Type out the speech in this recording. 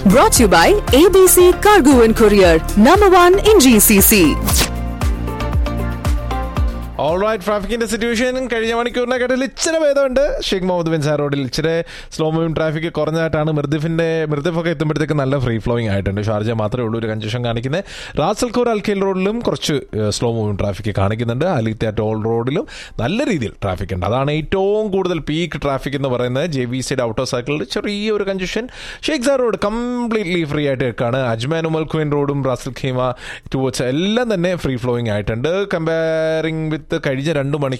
Brought to you by ABC Cargo and Courier, number one in GCC. All right ട്രാഫിക്കിന്റെ situation കഴിഞ്ഞ മണിക്കൂറിനെ കേട്ടതിൽ ഇച്ചിരി ഭേദമുണ്ട് ഷെയ്ഖ് മുഹമ്മദ് ബിൻ സാർ റോഡിൽ ഇച്ചിരി സ്ലോ മൂവിംഗ് ട്രാഫിക് കുറഞ്ഞതായിട്ടാണ് മിർദിഫിന്റെ മിർദിഫൊക്കെ എത്തുമ്പോഴത്തേക്ക് നല്ല ഫ്രീ ഫ്ലോയിങ് ആയിട്ടുണ്ട് ഷാർജ മാത്രമേ ഉള്ളൂ ഒരു കൺജഷൻ കാണിക്കുന്നത് റാസൽഖോർ അൽഖേൽ റോഡിലും കുറച്ച് സ്ലോ മൂവിംഗ് ട്രാഫിക് കാണിക്കുന്നുണ്ട് അലിത്ത ടോൾ റോഡിലും നല്ല രീതിയിൽ ട്രാഫിക് ഉണ്ട് അതാണ് ഏറ്റവും കൂടുതൽ പീക്ക് ട്രാഫിക് എന്ന് പറയുന്നത് ജെ വി സിയുടെ ഔട്ടോ സർക്കിളിൽ ചെറിയൊരു congestion Sheikh Zayed road completely free ആയിട്ട് വെക്കാണ് അജ്മാൻ ഉമൽ ഖുവിൻ റോഡും റാസൽ ഖീമ ടുവേർഡ്സ് എല്ലാം തന്നെ ഫ്രീ ഫ്ലോയിങ് ആയിട്ടുണ്ട് കമ്പയറിംഗ് വിത്ത് കഴിഞ്ഞ രണ്ട് മണി